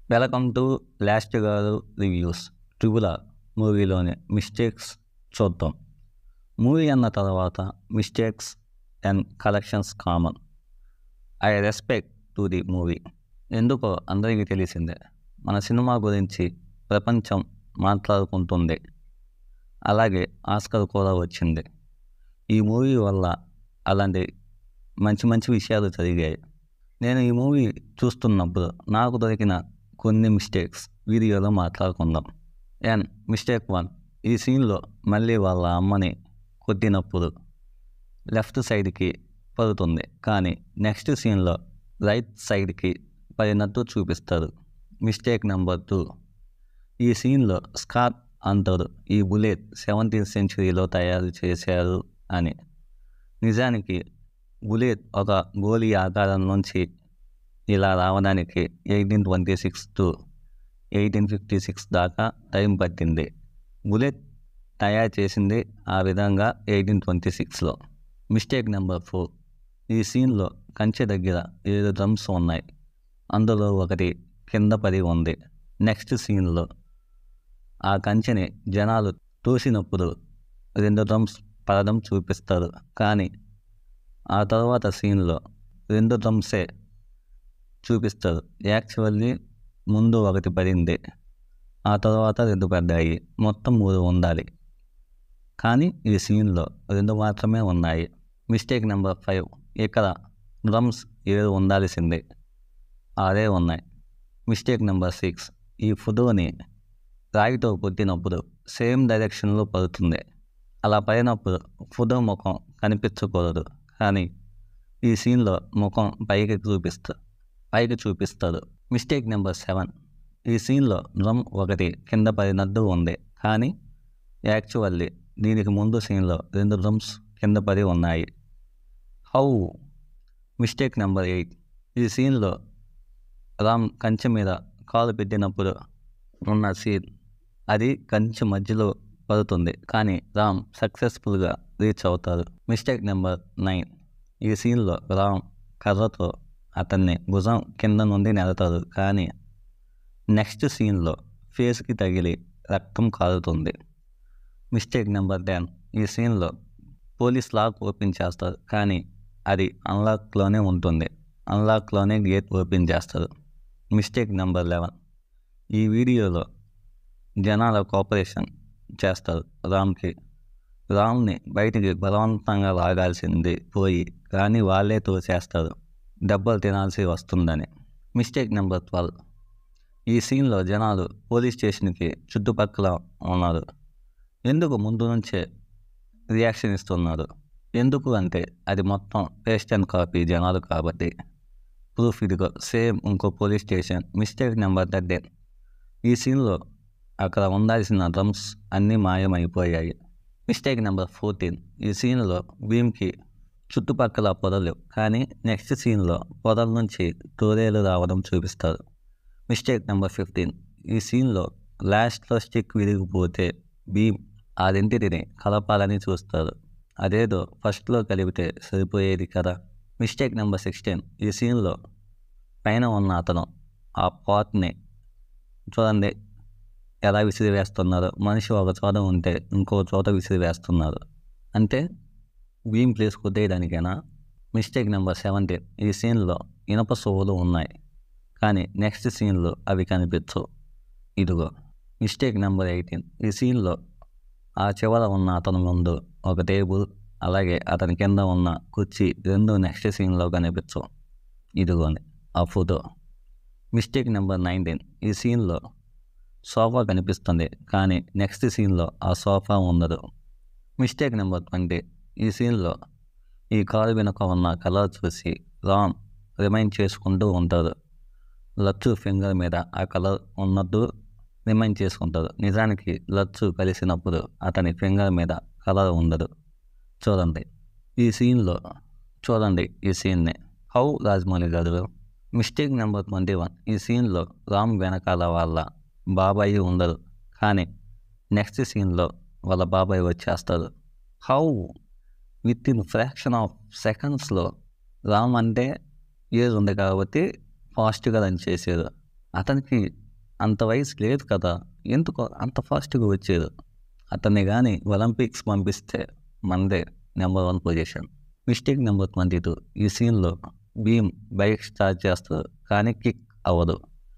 welcome to last గారు reviews triple R మూవీలోని mistakes చూద్దాం మూవీ అన్న తర్వాత mistakes and collections common I respect to the movie ఎందుకో అందరికీ తెలిసిందే మన సినిమా గురించి ప్రపంచం మాట్లాడుకుంటుంది అలాగే ఆస్కర్ కూడా వచ్చింది ఈ మూవీ వల్ల అలాంటి మంచి మంచి విషయాలు జరిగాయి నేను ఈ మూవీ చూస్తున్నప్పుడు నాకు దొరికిన కొన్ని మిస్టేక్స్ వీడియోలో మాట్లాడుకుందాం అండ్ మిస్టేక్ వన్ ఈ సీన్లో మళ్ళీ వాళ్ళ అమ్మని కొట్టినప్పుడు లెఫ్ట్ సైడ్కి పడుతుంది కానీ నెక్స్ట్ సీన్లో రైట్ సైడ్కి పడినట్టు చూపిస్తారు మిస్టేక్ నెంబర్ టూ ఈ సీన్లో స్కాట్ అంటారు ఈ బుల్లెట్ సెవెంటీన్త్ సెంచురీలో తయారు చేశారు అని నిజానికి బుల్లెట్ ఒక గోలీ ఆకారం నుంచి ఇలా రావడానికి eighteen twenty six to eighteen fifty six దాకా టైం పట్టింది బుల్లెట్ తయారు చేసింది ఆ విధంగా ఎయిటీన్ ట్వంటీ సిక్స్లో మిస్టేక్ నెంబర్ ఫోర్ ఈ సీన్లో కంచె దగ్గర ఏడు డ్రమ్స్ ఉన్నాయి అందులో ఒకటి కింద పడి ఉంది నెక్స్ట్ సీన్లో ఆ కంచెని జనాలు తోసినప్పుడు రెండు డ్రమ్స్ పడడం చూపిస్తారు కానీ ఆ తర్వాత సీన్లో రెండు డ్రమ్సే చూపిస్తారు యాక్చువల్లీ ముందు ఒకటి పడింది ఆ తర్వాత రెండు పడ్డాయి మొత్తం మూడు ఉండాలి కానీ ఈ సీన్లో రెండు మాత్రమే ఉన్నాయి మిస్టేక్ నెంబర్ ఫైవ్ ఇక్కడ డ్రమ్స్ ఏడు ఉండాల్సిందే ఆరే ఉన్నాయి మిస్టేక్ నెంబర్ సిక్స్ ఈ ఫోటోని రాయితో కొట్టినప్పుడు సేమ్ డైరెక్షన్లో పడుతుంది అలా పడినప్పుడు ఫోటో ముఖం కనిపించకూడదు కానీ ఈ సీన్లో ముఖం పైకి చూపిస్తారు పైకి చూపిస్తారు మిస్టేక్ నెంబర్ సెవెన్ ఈ సీన్లో డ్రమ్ ఒకటి కింద పడినట్టు ఉంది కానీ యాక్చువల్లీ దీనికి ముందు సీన్లో రెండు డ్రమ్స్ కింద పడి ఉన్నాయి హౌ మిస్టేక్ నెంబర్ ఎయిట్ ఈ సీన్లో రామ్ కంచె మీద కాలు పెట్టినప్పుడు ఉన్న సీన్ అది కంచె మధ్యలో పడుతుంది కానీ రామ్ సక్సెస్ఫుల్గా రీచ్ అవుతారు మిస్టేక్ నెంబర్ నైన్ ఈ సీన్లో రామ్ కర్రతో అతన్ని భుజం కింద నుండి నెడతారు కానీ నెక్స్ట్ సీన్లో ఫేస్కి తగిలి రక్తం కారుతుంది మిస్టేక్ నెంబర్ టెన్ ఈ సీన్లో పోలీస్ లాక్ ఓపెన్ చేస్తారు కానీ అది అన్లాక్లోనే ఉంటుంది అన్లాక్లోనే గేట్ ఓపెన్ చేస్తారు మిస్టేక్ నెంబర్ లెవెన్ ఈ వీడియోలో జనాల కోఆపరేషన్ చేస్తారు రామ్కి రామ్ని బయటికి బలవంతంగా లాగాల్సింది పోయి కానీ వాళ్ళే తోసేస్తారు దెబ్బలు తినాల్సి వస్తుందని మిస్టేక్ నెంబర్ ట్వెల్వ్ ఈ సీన్లో జనాలు పోలీస్ స్టేషన్కి చుట్టుపక్కల ఉన్నారు ఎందుకు ముందు నుంచే రియాక్షన్ ఇస్తున్నారు ఎందుకు అంటే అది మొత్తం పేస్ట్ అండ్ కాపీ జనాలు కాబట్టి ప్రూఫ్ ఇదిగో సేమ్ ఇంకో police station mistake number thirteen ఈ సీన్లో అక్కడ ఉండాల్సిన డ్రమ్స్ అన్నీ మాయమైపోయాయి మిస్టేక్ నెంబర్ ఫోర్టీన్ ఈ సీన్లో భీమ్కి చుట్టుపక్కల పొదలు కానీ నెక్స్ట్ సీన్లో పొదల నుంచి తోరేలు రావడం చూపిస్తారు మిస్టేక్ నెంబర్ ఫిఫ్టీన్ ఈ సీన్లో లాస్ట్లో స్టిక్ విరిగిపోతే భీమ్ ఆ రెంటిని కలపాలని చూస్తారు అదేదో ఫస్ట్లో కలిపితే సరిపోయేది కదా మిస్టేక్ నెంబర్ సిక్స్టీన్ ఈ సీన్లో పైన ఉన్న అతను ఆ పాట్ని చూడండి ఎలా విసిరి వేస్తున్నారు మనిషి ఒక చోట ఉంటే ఇంకో చోట విసిరి వేస్తున్నారు అంటే భీమ్ ప్లేస్ కొట్టేయడానికైనా మిస్టేక్ నెంబర్ సెవెంటీన్ ఈ సీన్లో ఇనప సోవులు ఉన్నాయి కానీ నెక్స్ట్ సీన్లో అవి కనిపించవు ఇదిగో మిస్టేక్ నెంబర్ ఎయిటీన్ ఈ సీన్లో ఆ చివర ఉన్న అతని ముందు ఒక టేబుల్ అలాగే అతని కింద ఉన్న కుర్చీ రెండు నెక్స్ట్ సీన్లో కనిపించవు ఇదిగోండి ఆ ఫోటో మిస్టేక్ నెంబర్ నైన్టీన్ ఈ సీన్లో సోఫా కనిపిస్తుంది కానీ నెక్స్ట్ సీన్లో ఆ సోఫా ఉండదు మిస్టేక్ నెంబర్ ట్వంటీ ఈ సీన్లో ఈ కారు వెనుక ఉన్న కలర్ చూసి రామ్ రిమైండ్ చేసుకుంటూ ఉంటారు లచ్చు ఫింగర్ మీద ఆ కలర్ ఉన్నట్టు రిమైండ్ చేసుకుంటారు నిజానికి లచ్చు కలిసినప్పుడు అతని ఫింగర్ మీద కలర్ ఉండదు చూడండి ఈ సీన్లో చూడండి ఈ సీన్ని హౌ రాజమౌళి గారు మిస్టేక్ నెంబర్ ట్వంటీ వన్ ఈ సీన్లో రామ్ వెనకాల వాళ్ళ బాబాయి ఉండరు కానీ నెక్స్ట్ సీన్లో వాళ్ళ బాబాయ్ వచ్చేస్తారు how with in fraction of సెకండ్స్లో రామ్ అంటే ఏజ్ ఉంది కాబట్టి ఫాస్ట్గా రన్ చేసారు అతనికి అంత వయసు లేదు కదా ఎందుకు అంత ఫాస్ట్గా వచ్చేది అతన్ని కానీ ఒలింపిక్స్ పంపిస్తే మనదే number one position mistake number twenty two ఈ సీన్లో భీమ్ బైక్ స్టార్ట్ చేస్తారు కానీ కిక్ అవ్వదు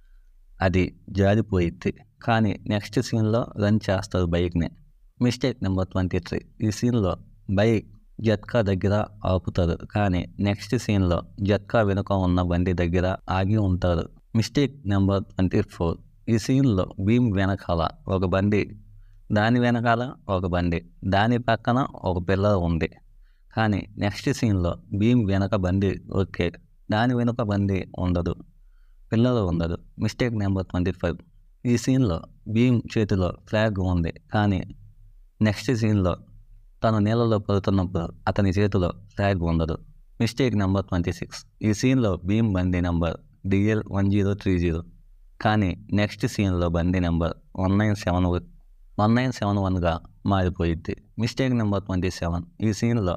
అది జారిపోయిద్ది కానీ నెక్స్ట్ సీన్లో రన్ చేస్తారు బైక్ని మిస్టేక్ నెంబర్ ట్వంటీ త్రీ ఈ సీన్లో బైక్ జట్కా దగ్గర ఆపుతారు కానీ నెక్స్ట్ సీన్లో జట్కా వెనుక ఉన్న బండి దగ్గర ఆగి ఉంటారు మిస్టేక్ నెంబర్ ట్వంటీ ఫోర్ ఈ సీన్లో భీమ్ వెనకాల ఒక బండి దాని వెనకాల ఒక బండి దాని పక్కన ఒక పిల్లర్ ఉంది కానీ నెక్స్ట్ సీన్లో భీమ్ వెనక బండి ఓకే దాని వెనుక బండి ఉండదు పిల్లలు ఉండదు మిస్టేక్ నెంబర్ ట్వంటీ ఫైవ్ ఈ సీన్లో భీమ్ చేతిలో ఫ్లాగ్ ఉంది కానీ నెక్స్ట్ సీన్లో తను నీళ్ళలో పడుతున్నప్పుడు అతని చేతిలో ఫ్లాగ్ ఉండదు మిస్టేక్ నెంబర్ ట్వంటీ సిక్స్ ఈ సీన్లో భీమ్ బండి number DL one zero three zero కానీ నెక్స్ట్ సీన్లో బండి number one nine seven one nine seven వన్గా మారిపోయిద్ది మిస్టేక్ నెంబర్ ట్వంటీ సెవెన్ ఈ సీన్లో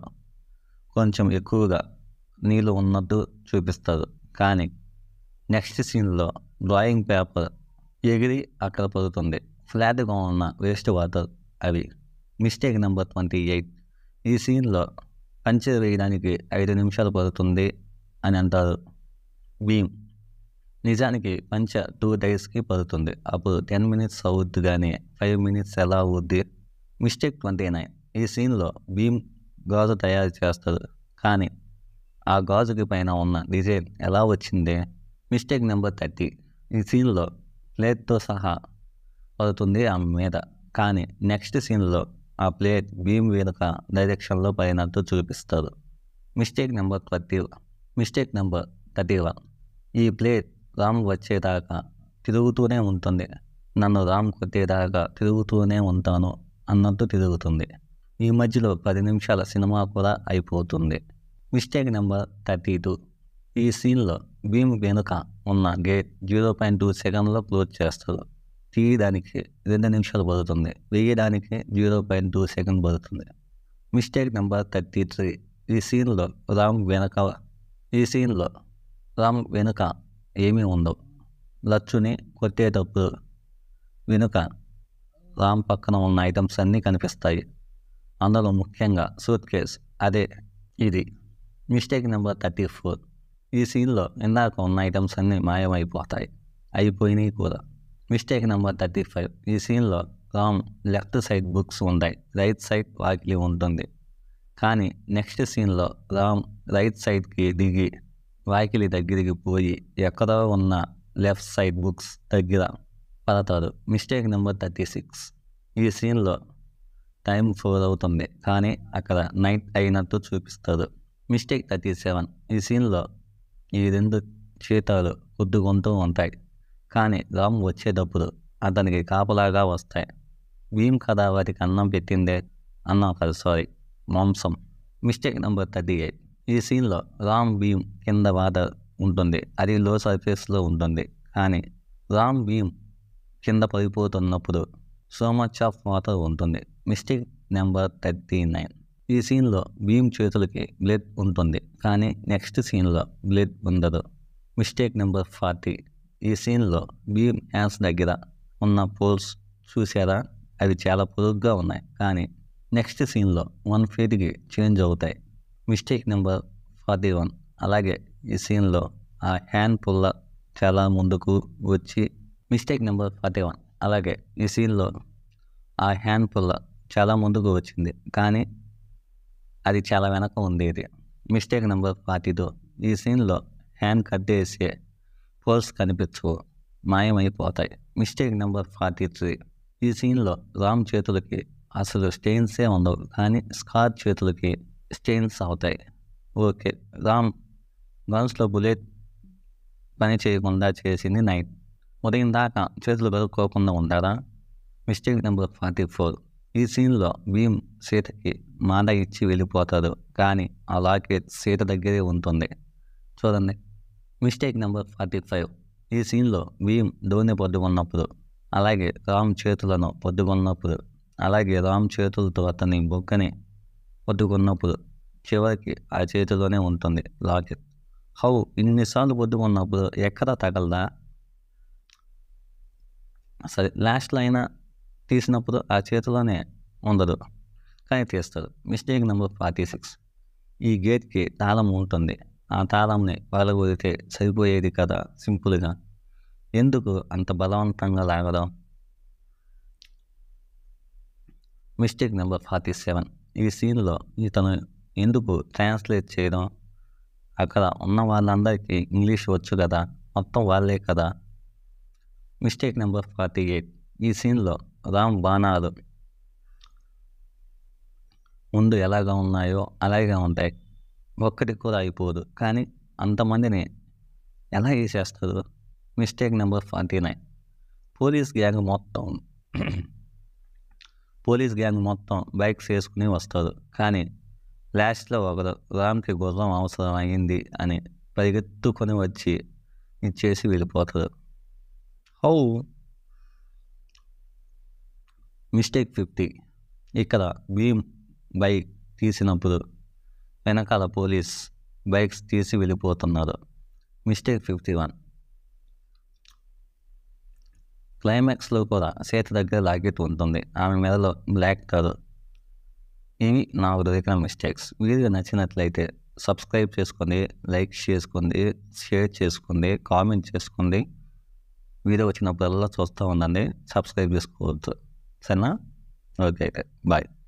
కొంచెం ఎక్కువగా నీళ్ళు ఉన్నట్టు చూపిస్తారు కానీ నెక్స్ట్ సీన్లో డ్రాయింగ్ పేపర్ ఎగిరి అక్కడ పడుతుంది ఫ్లాట్గా ఉన్న వేస్ట్ వాటర్ అవి మిస్టేక్ నెంబర్ ట్వంటీ ఎయిట్ ఈ సీన్లో పంచర్ వేయడానికి ఐదు నిమిషాలు పడుతుంది అని అంటారు భీమ్ నిజానికి పంచ టూ డేస్కి పడుతుంది అప్పుడు టెన్ మినిట్స్ అవుద్ది కానీ ఫైవ్ మినిట్స్ ఎలా అవుద్ది మిస్టేక్ ట్వంటీ నైన్ ఈ సీన్లో భీమ్ గాజు తయారు చేస్తారు కానీ ఆ గాజుకి పైన ఉన్న డిజైన్ ఎలా వచ్చింది మిస్టేక్ నెంబర్ థర్టీ ఈ సీన్లో ప్లేట్తో సహా పడుతుంది ఆమె మీద కానీ నెక్స్ట్ సీన్లో ఆ ప్లేట్ భీమ్ వెనుక డైరెక్షన్లో పడినట్టు చూపిస్తారు mistake number thirty mistake number thirty one ఈ ప్లేట్ రామ్ వచ్చేదాకా తిరుగుతూనే ఉంటుంది నన్ను రామ్ కొట్టేదాకా తిరుగుతూనే ఉంటాను అన్నట్టు తిరుగుతుంది ఈ మధ్యలో పది నిమిషాల సినిమా కూడా అయిపోతుంది మిస్టేక్ నెంబర్ థర్టీ టూ ఈ సీన్లో భీమ్ వెనుక ఉన్న గేట్ జీరో పాయింట్ టూ సెకండ్లో క్లోజ్ చేస్తారు తీయడానికి రెండు నిమిషాలు పడుతుంది వేయడానికి జీరో పాయింట్ టూ సెకండ్ పడుతుంది మిస్టేక్ నెంబర్ థర్టీ త్రీ ఈ సీన్లో రామ్ వెనక ఈ సీన్లో రామ్ వెనుక ఏమీ ఉండవు లచ్చుని కొట్టేటప్పుడు వెనుక రామ్ పక్కన ఉన్న ఐటమ్స్ అన్నీ కనిపిస్తాయి అందులో ముఖ్యంగా సూట్ కేస్ అదే ఇది మిస్టేక్ నెంబర్ థర్టీ ఫోర్ ఈ సీన్లో ఇందాక ఉన్న ఐటమ్స్ అన్నీ మాయమైపోతాయి అయిపోయినాయి కూడా మిస్టేక్ నెంబర్ థర్టీ ఫైవ్ ఈ సీన్లో రామ్ లెఫ్ట్ సైడ్ బుక్స్ ఉంటాయి రైట్ సైడ్ వాకిలి ఉంటుంది కానీ నెక్స్ట్ సీన్లో రామ్ రైట్ సైడ్కి దిగి వాకిలి దగ్గరికి పోయి ఎక్కడో ఉన్న లెఫ్ట్ సైడ్ బుక్స్ దగ్గర పడతాడు మిస్టేక్ నెంబర్ థర్టీ సిక్స్ ఈ సీన్లో టైం ఫోర్ అవుతుంది కానీ అక్కడ నైట్ అయినట్టు చూపిస్తారు మిస్టేక్ థర్టీ సెవెన్ ఈ సీన్లో ఈ రెండు చీతాలు కొద్దుకుంటూ ఉంటాయి కానీ రామ్ వచ్చేటప్పుడు అతనికి కాపలాగా వస్తాయి భీమ్ కదా వాటికి అన్నం పెట్టిందే అన్నం కాదు సారీ మాంసం మిస్టేక్ నెంబర్ థర్టీ ఎయిట్ ఈ సీన్లో రామ్ భీమ్ కింద వాటర్ ఉంటుంది అది లో సర్ఫేస్లో ఉంటుంది కానీ రామ్ భీమ్ కింద పడిపోతున్నప్పుడు సో మచ్ ఆఫ్ వాటర్ ఉంటుంది మిస్టేక్ నెంబర్ థర్టీ నైన్ ఈ సీన్లో భీమ్ చేతులకి బ్లడ్ ఉంటుంది కానీ నెక్స్ట్ సీన్లో బ్లడ్ ఉండదు మిస్టేక్ నెంబర్ ఫార్టీ ఈ సీన్లో భీమ్ హ్యాండ్స్ దగ్గర ఉన్న పోల్స్ చూసారా అవి చాలా పొరుగ్గా ఉన్నాయి కానీ నెక్స్ట్ సీన్లో వన్ ఫీట్కి చేంజ్ అవుతాయి మిస్టేక్ నెంబర్ ఫార్టీ వన్ అలాగే ఈ సీన్లో ఆ హ్యాండ్ పుల్ల చాలా ముందుకు వచ్చి మిస్టేక్ నెంబర్ ఫార్టీ వన్ అలాగే ఈ సీన్లో ఆ హ్యాండ్ పుల్ల చాలా ముందుకు వచ్చింది కానీ అది చాలా వెనక ఉండేది మిస్టేక్ నెంబర్ ఫార్టీ టూ ఈ సీన్లో హ్యాండ్ కట్టేసే పోల్స్ కనిపించవు మాయమైపోతాయి మిస్టేక్ నెంబర్ ఫార్టీ త్రీ ఈ సీన్లో రామ్ చేతులకి అసలు స్టెయిన్సే ఉండవు కానీ స్కార్ చేతులకి స్టెయిన్స్ అవుతాయి ఓకే రామ్ గన్స్లో బుల్లెట్ పని చేయకుండా చేసింది నైట్ ఉదయం దాకా చేతులు కలుపుకోకుండా ఉంటారా మిస్టేక్ నెంబర్ ఫార్టీ ఫోర్ ఈ సీన్లో భీమ్ సీతకి మాట ఇచ్చి వెళ్ళిపోతాడు కానీ ఆ లాకెట్ సీత దగ్గరే ఉంటుంది చూడండి మిస్టేక్ నెంబర్ ఫార్టీ ఫైవ్ ఈ సీన్లో భీమ్ ధోని పట్టుకున్నప్పుడు అలాగే రామ్ చేతులను పట్టుకున్నప్పుడు అలాగే రామ్ చేతులతో అతని బొక్కని పట్టుకున్నప్పుడు చివరికి ఆ చేతిలోనే ఉంటుంది లాకెట్ హౌ ఇన్నిసార్లు పట్టుకున్నప్పుడు ఎక్కడ తగలదా సరే లాస్ట్లో అయినా తీసినప్పుడు ఆ చేతిలోనే ఉండదు కానీ తీస్తారు మిస్టేక్ నెంబర్ ఫార్టీ సిక్స్ ఈ గేట్కి తాళం ఉంటుంది ఆ తాళంని పగలగొడితే సరిపోయేది కదా సింపుల్గా ఎందుకు అంత బలవంతంగా లాగడం మిస్టేక్ నెంబర్ ఫార్టీ సెవెన్ ఈ సీన్లో ఇతను ఎందుకు ట్రాన్స్లేట్ చేయడం అక్కడ ఉన్న వాళ్ళందరికీ ఇంగ్లీష్ వచ్చు కదా మొత్తం వాళ్ళే కదా మిస్టేక్ నెంబర్ ఫార్టీ ఎయిట్ ఈ సీన్లో రామ్ బాణాలు ముందు ఎలాగా ఉన్నాయో అలాగే ఉంటాయి ఒక్కటి కూడా అయిపోదు కానీ అంతమందిని ఎలా వేసేస్తారు mistake number forty nine police gang మొత్తం పోలీస్ గ్యాంగ్ మొత్తం బైక్స్ వేసుకుని వస్తారు కానీ లాస్ట్లో ఒకరు రామ్కి గుర్రం అవసరం అయింది అని పరిగెత్తుకొని వచ్చి ఇచ్చేసి వెళ్ళిపోతారు హౌ మిస్టేక్ ఫిఫ్టీ ఇక్కడ భీమ్ బైక్ తీసినప్పుడు వెనకాల పోలీస్ బైక్స్ తీసి వెళ్ళిపోతున్నారు మిస్టేక్ ఫిఫ్టీ వన్ క్లైమాక్స్లో కూడా సీత దగ్గర లాకెట్ ఉంటుంది ఆమె మెడలో బ్లాక్ కలర్ ఇవి నాకు దొరికిన మిస్టేక్స్ వీడియో నచ్చినట్లయితే సబ్స్క్రైబ్ చేసుకోండి లైక్ చేసుకోండి షేర్ చేసుకోండి కామెంట్ చేసుకోండి వీడియో వచ్చినప్పుడల్లా చూస్తూ ఉండండి సబ్స్క్రైబ్ చేసుకోవద్దు సరేనా ఓకే అయితే బాయ్